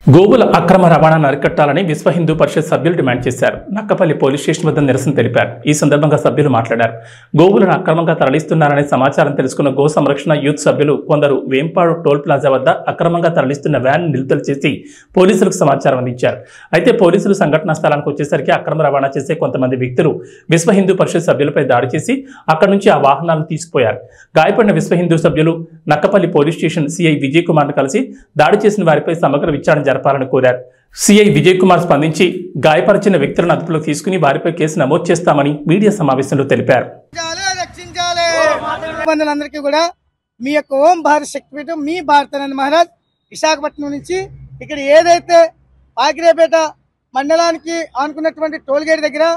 గోవుల అక్రమ రవాణాను అరికట్టాలని విశ్వ హిందూ పరిషత్ సభ్యులు డిమాండ్ చేశారు నక్కపల్లి పోలీస్ స్టేషన్ వద్ద నిరసన తెలిపారు ఈ సందర్భంగా సభ్యులు మాట్లాడారు గోవులను అక్రమంగా తరలిస్తున్నారనే సమాచారం తెలుసుకున్న గో సంరక్షణ యూత్ సభ్యులు కొందరు వేంపాడు టోల్ ప్లాజా వద్ద అక్రమంగా తరలిస్తున్న వ్యాన్ నిలుతలు చేసి పోలీసులకు సమాచారం అందించారు అయితే పోలీసులు సంఘటనా స్థలానికి వచ్చేసరికి అక్రమ రవాణా చేసే కొంతమంది వ్యక్తులు విశ్వ హిందూ పరిషత్ సభ్యులపై దాడి చేసి అక్కడి నుంచి ఆ వాహనాలను తీసుకుపోయారు గాయపడిన విశ్వ హిందూ సభ్యులు Nakkapalli police station CI Vijay కుమార్ను కలిసి దాడి చేసిన వారిపై సమగ్ర విచారణ జరపాలని కోరారు సిఐ విజయ్ కుమార్ స్పందించి గాయపరిచిన వ్యక్తులను అదుపులోకి తీసుకుని వారిపై కేసు నమోదు చేస్తామని మీడియా సమావేశంలో తెలిపారు రక్షించాలి రక్షించాలి బంధువులందరికీ కూడా మీ యొక్క ఓం భారత్ శక్తిపీఠం మీ భారతానంద మహారాజ్ విశాఖపట్నం నుంచి ఇక్కడ ఏదైతే పాకిరేపేట మండలానికి ఆనుకున్నటువంటి టోల్గేట్ దగ్గర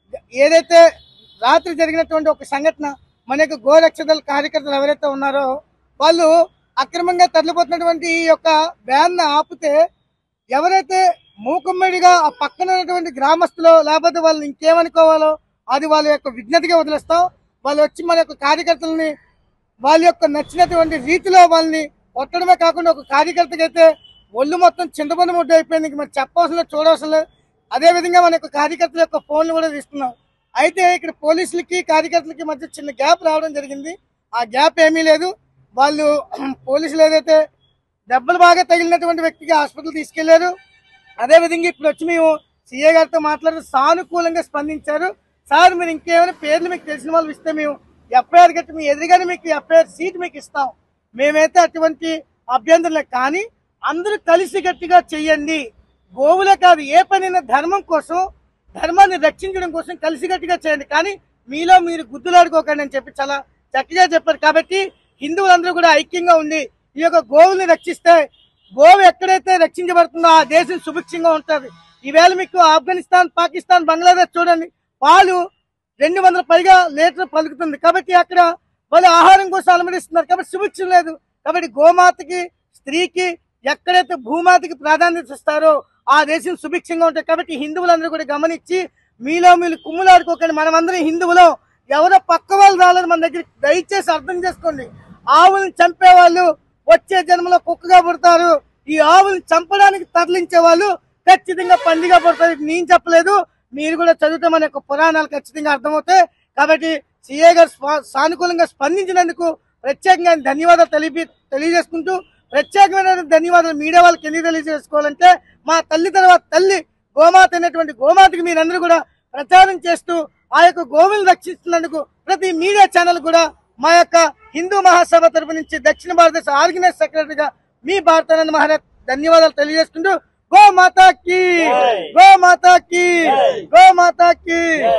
ఏదైతే రాత్రి జరిగినటువంటి ఒక సంఘటన మన యొక్క గోరక్షదల కార్యకర్తలు ఎవరైతే ఉన్నారో వాళ్ళు అక్రమంగా తరలిపోతున్నటువంటి ఈ యొక్క వ్యాన్ ఆపితే ఎవరైతే మూకుమ్మడిగా ఆ పక్కన ఉన్నటువంటి గ్రామస్తులు లేకపోతే వాళ్ళు ఇంకేమనుకోవాలో అది వాళ్ళ యొక్క విజ్ఞతగా వదిలేస్తాం వాళ్ళు వచ్చి మన యొక్క కార్యకర్తలని వాళ్ళ యొక్క నచ్చినటువంటి రీతిలో వాళ్ళని కొట్టడమే కాకుండా ఒక కార్యకర్తకి అయితే ఒళ్ళు మొత్తం చింతపండు ముద్ద అయిపోయింది ఇంక మరి చెప్పవలసిన లేదు, చూడవలసిన లేదు. అదే విధంగా మన యొక్క కార్యకర్తల యొక్క ఫోన్లు కూడా తీసుకున్నాం అయితే ఇక్కడ పోలీసులకి కార్యకర్తలకి మధ్య చిన్న గ్యాప్ రావడం జరిగింది ఆ గ్యాప్ ఏమీ లేదు వాళ్ళు పోలీసులు ఏదైతే దెబ్బలు బాగా తగిలినటువంటి వ్యక్తికి హాస్పిటల్ తీసుకెళ్లారు అదే విధంగా ఇప్పుడు వచ్చి మేము సీఏ గారితో మాట్లాడుతూ సానుకూలంగా స్పందించారు సార్ మీరు ఇంకేమైనా పేర్లు మీకు తెలిసిన వాళ్ళు ఇస్తే మేము ఎఫ్ఐఆర్ కట్టి మీ ఎదురుగానే మీకు ఎఫ్ఐఆర్ సీట్ మీకు ఇస్తాం మేమైతే అటువంటి అభ్యంతరం లేదు కానీ అందరూ కలిసి గట్టిగా చెయ్యండి గోవులే కాదు ఏ పనైనా ధర్మం కోసం ధర్మాన్ని రక్షించడం కోసం కలిసి గట్టిగా చేయండి కానీ మీలో మీరు గుద్దులాడుకోకండి అని చెప్పి చాలా చక్కగా చెప్పారు కాబట్టి హిందువులందరూ కూడా ఐక్యంగా ఉండి ఈ యొక్క గోవుల్ని రక్షిస్తే గోవు ఎక్కడైతే రక్షించబడుతుందో ఆ దేశం సుభిక్షంగా ఉంటుంది ఈవేళ మీకు ఆఫ్ఘనిస్తాన్ పాకిస్తాన్ బంగ్లాదేశ్ చూడండి పాలు రెండు వందల పైగా లీటర్ పలుకుతుంది కాబట్టి అక్కడ వాళ్ళు ఆహారం కోసం అలమరిస్తున్నారు కాబట్టి సుభిక్షం లేదు కాబట్టి గోమాతకి స్త్రీకి ఎక్కడైతే భూమాతకి ప్రాధాన్యత ఇస్తారో ఆ దేశం సుభిక్షంగా ఉంటుంది కాబట్టి హిందువులందరూ కూడా గమనించి మీలో మీరు కుమ్ములాడుకోకండి మనమందరం హిందువులు ఎవరో పక్క వాళ్ళు రాలేదు మన దగ్గర దయచేసి అర్థం చేసుకోండి ఆవులను చంపే వాళ్ళు వచ్చే జన్మలో కుక్కగా పుడతారు ఈ ఆవులను చంపడానికి తరలించే వాళ్ళు ఖచ్చితంగా పందిగా పుడతారు ఇది నేను చెప్పలేదు మీరు కూడా చదివితే మన యొక్క పురాణాలు ఖచ్చితంగా అర్థమవుతాయి కాబట్టి సిఏ గారు స్వా- సానుకూలంగా స్పందించినందుకు ప్రత్యేకంగా ధన్యవాదాలు తెలిపి తెలియజేసుకుంటూ ప్రత్యేకమైన ధన్యవాదాలు మీడియా వాళ్ళకి ఎందుకు తెలియజేసుకోవాలంటే మా తల్లి తర్వాత తల్లి గోమాత అయినటువంటి గోమాతకి మీరందరూ కూడా ప్రచారం చేస్తూ ఆ యొక్క గోవులను రక్షిస్తున్నందుకు ప్రతి మీడియా ఛానల్ కూడా మా యొక్క హిందూ మహాసభ తరపు నుంచి దక్షిణ భారతదేశ ఆర్గనైజ్ సెక్రటరీగా మీ భారతానంద మహారాజ్ ధన్యవాదాలు తెలియజేసుకుంటూ గో మాతాకి గో మాతాకి గో మాతాకి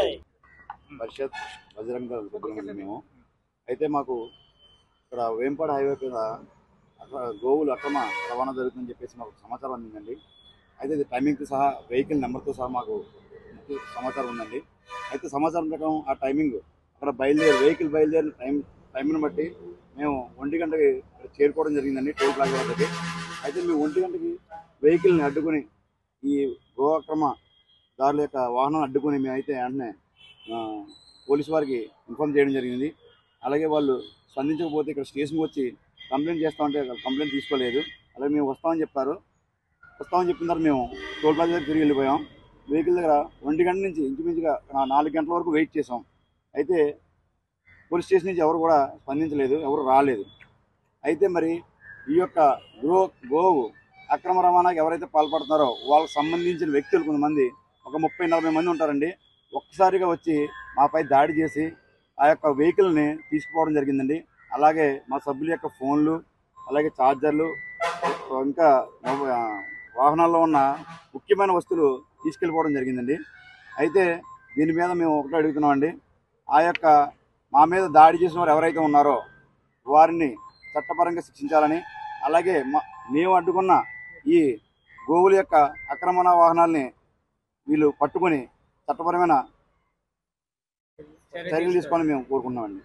పరిషత్ బజరంగ దళ సభ్యులం మేము అయితే మాకు ఇక్కడ వేంపాడ హైవే మీద అక్కడ గోవులు అక్రమ రవాణా జరుగుతుందని చెప్పేసి మాకు సమాచారం అందిందండి అయితే ఇది టైమింగ్తో సహా వెహికల్ నెంబర్తో సహా మాకు ముఖ్య సమాచారం ఉందండి అయితే సమాచారం ప్రకారం ఆ టైమింగ్ అక్కడ బయలుదేరి వెహికల్ బయలుదేరిన టైం టైంని బట్టి మేము ఒంటి గంటకి ఇక్కడ చేరుకోవడం జరిగిందండి టోల్ ప్లాజా వద్దకి అయితే మేము ఒంటి గంటకి వెహికల్ని అడ్డుకొని ఈ గో అక్రమ దారుల యొక్క వాహనం అడ్డుకొని మేమైతే వెంటనే ఆ, పోలీసు వారికి ఇన్ఫామ్ చేయడం జరిగింది అలాగే వాళ్ళు స్పందించకపోతే ఇక్కడ స్టేషన్కి వచ్చి కంప్లైంట్ చేస్తామంటే కంప్లైంట్ తీసుకోలేదు అలాగే మేము వస్తామని చెప్పారు వస్తామని చెప్పిన తర్వాత మేము టోల్ ప్లాజా దగ్గర తిరిగి వెళ్ళిపోయాం వెహికల్ దగ్గర ఒంటి గంట నుంచి ఇంచుమించుగా నా- నాలుగు గంటల వరకు వెయిట్ చేసాం అయితే పోలీస్ స్టేషన్ నుంచి ఎవరు కూడా స్పందించలేదు ఎవరు రాలేదు అయితే మరి ఈ యొక్క గో గోవు అక్రమ రవాణాకి ఎవరైతే పాల్పడుతున్నారో వాళ్ళకి సంబంధించిన వ్యక్తులు కొంతమంది ఒక ముప్పై నలభై మంది ఉంటారండి ఒక్కసారిగా వచ్చి మాపై దాడి చేసి ఆ యొక్క వెహికల్ని తీసుకుపోవడం జరిగిందండి అలాగే మా సభ్యుల యొక్క ఫోన్లు అలాగే ఛార్జర్లు ఇంకా మొబ- ఆ, వాహనాల్లో ఉన్న ముఖ్యమైన వస్తువులు తీసుకెళ్ళిపోవడం జరిగిందండి అయితే దీని మీద మేము ఒకటే అడుగుతున్నామండి ఆ యొక్క మా మీద దాడి చేసిన వారు ఎవరైతే ఉన్నారో వారిని చట్టపరంగా శిక్షించాలని అలాగే మా- మేము అడ్డుకున్న ఈ గోవుల యొక్క అక్రమణ వాహనాల్ని వీళ్ళు పట్టుకొని చట్టపరమైన చర్యలు తీసుకోవాలని మేము కోరుకుంటున్నామండి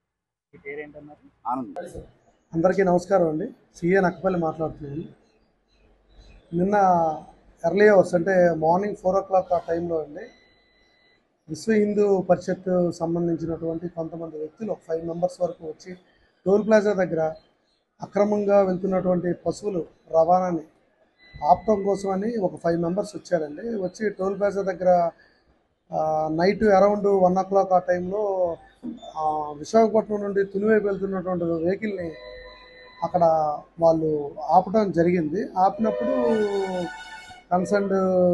ఆనంద్ అందరికీ నమస్కారం అండి సిఏ నక్కపల్లి మాట్లాడుతున్నాను నిన్న ఎర్లీ అవర్స్ అంటే మార్నింగ్ ఫోర్ ఓ క్లాక్ ఆ టైంలో అండి విశ్వ హిందూ పరిషత్ సంబంధించినటువంటి కొంతమంది వ్యక్తులు ఒక ఫైవ్ మెంబర్స్ వరకు వచ్చి టోల్ ప్లాజా దగ్గర అక్రమంగా వెళ్తున్నటువంటి పశువులు రవాణాని ఆపటం కోసం అని ఒక ఫైవ్ మెంబర్స్ వచ్చారండి వచ్చి టోల్ ప్లాజా దగ్గర night around one o'clock ఆ టైంలో ఆ, విశాఖపట్నం నుండి తునివైపు వెళ్తున్నటువంటి వెహికల్ని అక్కడ వాళ్ళు ఆపడం జరిగింది ఆపినప్పుడు కన్సర్న్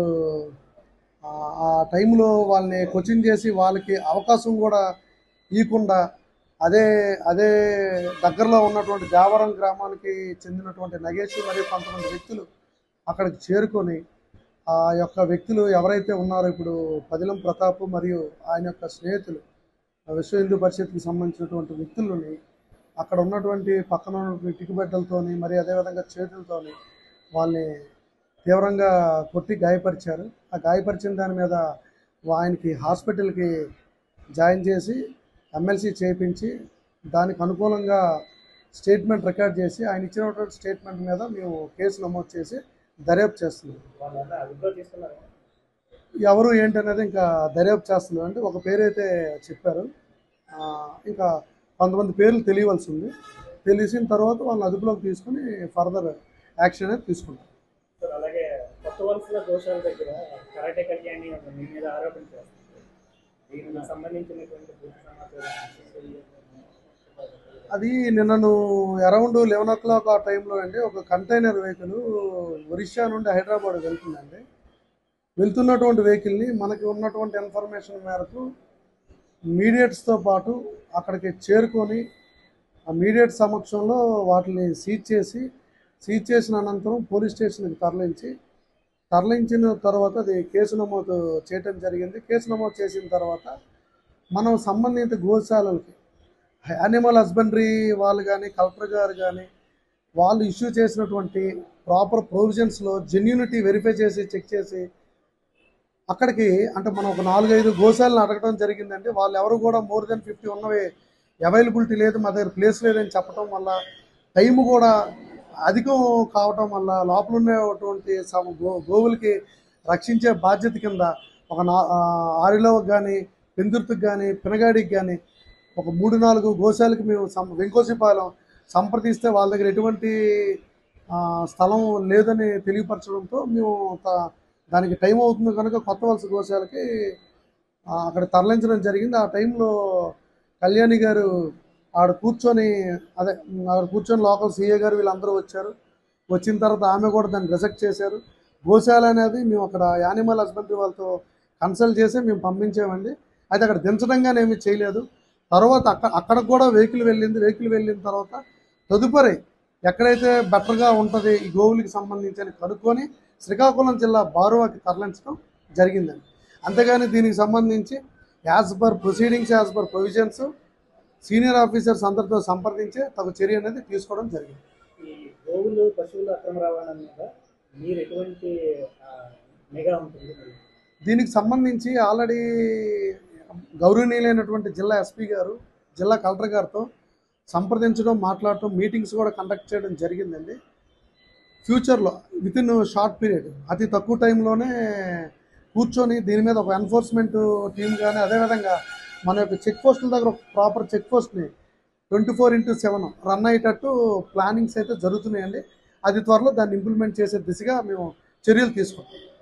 ఆ టైంలో వాళ్ళని కోచింగ్ చేసి వాళ్ళకి అవకాశం కూడా ఇవ్వకుండా అదే అదే దగ్గరలో ఉన్నటువంటి జావరం గ్రామానికి చెందినటువంటి నగేష్ మరియు కొంతమంది వ్యక్తులు అక్కడికి చేరుకొని ఆ యొక్క వ్యక్తులు ఎవరైతే ఉన్నారో ఇప్పుడు పదిలం ప్రతాప్ మరియు ఆయన యొక్క స్నేహితులు ఆ విశ్వ హిందూ పరిషత్కి సంబంధించినటువంటి వ్యక్తులని అక్కడ ఉన్నటువంటి పక్కన ఉన్నటువంటి టిక్కుబెట్టలతోని మరి అదేవిధంగా చేతులతోని వాళ్ళని తీవ్రంగా కొట్టి గాయపరిచారు ఆ గాయపరిచిన దాని మీద ఆయనకి హాస్పిటల్కి జాయిన్ చేసి ఎమ్మెల్సీ చేయించి దానికి అనుకూలంగా స్టేట్మెంట్ రికార్డ్ చేసి ఆయన ఇచ్చినటువంటి స్టేట్మెంట్ మీద మేము కేసు నమోదు చేసి దర్యాప్తు చేస్తున్నాం ఎవరు ఏంటనేది ఇంకా దర్యాప్తు చేస్తున్నాం అంటే ఒక పేరు అయితే చెప్పారు ఆ, ఇంకా కొంతమంది పేర్లు తెలియవలసి ఉంది తెలిసిన తర్వాత వాళ్ళని అదుపులోకి తీసుకుని ఫర్దర్ యాక్షన్ అనేది తీసుకుంటాం సార్ అలాగే కొత్త వలసల దోషాల దగ్గర కరాటే కళ్యాణి ఒక మీ మీద ఆరోపణ చేస్తుంది దీనికి సంబంధించినటువంటి పూర్తి సమాచారం అది నిన్నను అరౌండ్ లెవెన్ ఓ క్లాక్ ఆ టైంలో అండి ఒక కంటైనర్ వెహికల్ ఒరిస్సా నుండి హైదరాబాద్ వెళ్తుందండి వెళ్తున్నటువంటి వెహికల్ని మనకి ఉన్నటువంటి ఇన్ఫర్మేషన్ మేరకు మీడియట్స్తో పాటు అక్కడికి చేరుకొని ఆ మీడియట్ సమక్షంలో వాటిని సీజ్ చేసి సీజ్ చేసిన అనంతరం పోలీస్ స్టేషన్కి తరలించి తరలించిన తర్వాత అది కేసు నమోదు చేయటం జరిగింది కేసు నమోదు చేసిన తర్వాత మనం సంబంధిత గోశాలలకి యానిమల్ హస్బెండరీ వాళ్ళు కానీ కలెక్టర్ గారు కానీ వాళ్ళు ఇష్యూ చేసినటువంటి ప్రాపర్ ప్రొవిజన్స్లో జెన్యూనిటీ వెరిఫై చేసి చెక్ చేసి అక్కడికి అంటే మనం ఒక నాలుగైదు గోశాలను అడగడం జరిగిందండి వాళ్ళు ఎవరు కూడా మోర్ దెన్ ఫిఫ్టీ ఉన్నవి అవైలబిలిటీ లేదు మా దగ్గర ప్లేస్ లేదని చెప్పడం వల్ల టైం కూడా అధికం కావటం వల్ల లోపల ఉన్నటువంటి సమ- గో గోవులకి రక్షించే బాధ్యత కింద ఒక నా ఆరిలోకి కానీ పెందుర్తికి కానీ పినగాడికి కానీ ఒక మూడు నాలుగు గోశాలకి మేము సం వెంకోసిపాలెం సంప్రదిస్తే వాళ్ళ దగ్గర ఎటువంటి ఆ, స్థలం లేదని తెలియపరచడంతో మేము త- దానికి టైం అవుతుంది కనుక కొత్త వలస గోశాలకి ఆ, అక్కడ తరలించడం జరిగింది ఆ టైంలో కళ్యాణి గారు ఆడ కూర్చొని అదే ఆడ కూర్చొని లోకల్ సీఏ గారు వీళ్ళందరూ వచ్చారు వచ్చిన తర్వాత ఆమె కూడా దాన్ని రిజెక్ట్ చేశారు గోశాల అనేది మేము అక్కడ యానిమల్ హస్బెండరీ వాళ్ళతో కన్సల్ట్ చేసి మేము పంపించామండి అయితే అక్కడ దించడంగానే ఏమీ చేయలేదు తర్వాత అక్కడ అక్కడ కూడా వెహికల్ వెళ్ళింది వెహికల్ వెళ్ళిన తర్వాత తదుపరి ఎక్కడైతే బెటర్గా ఉంటుంది ఈ గోవులకి సంబంధించి అని కనుక్కొని శ్రీకాకుళం జిల్లా బారువాకి తరలించడం జరిగిందండి అంతేగాని దీనికి సంబంధించి as per proceedings as per provisions senior officers అందరితో సంప్రదించి తగు చర్య అనేది తీసుకోవడం జరిగింది ఈ గోవులు పశువుల అక్రమ రవాణా మీద మీరు ఎటువంటి ఆ, నిఘా ఉంటుంది మరి? దీనికి సంబంధించి ఆల్రెడీ గౌరవనీయులైనటువంటి జిల్లా ఎస్పీ గారు జిల్లా కలెక్టర్ గారితో సంప్రదించడం మాట్లాడటం మీటింగ్స్ కూడా కండక్ట్ చేయడం జరిగిందండి ఫ్యూచర్లో విత్ ఇన్ షార్ట్ పీరియడ్ అతి తక్కువ టైంలోనే కూర్చొని దీని మీద ఒక ఎన్ఫోర్స్మెంట్ టీం కానీ అదేవిధంగా మన యొక్క చెక్ పోస్టుల దగ్గర ఒక ప్రాపర్ చెక్ పోస్ట్ని twenty four into seven run అయ్యేటట్టు ప్లానింగ్స్ అయితే జరుగుతున్నాయండి అది త్వరలో దాన్ని ఇంప్లిమెంట్ చేసే దిశగా మేము చర్యలు తీసుకుంటాం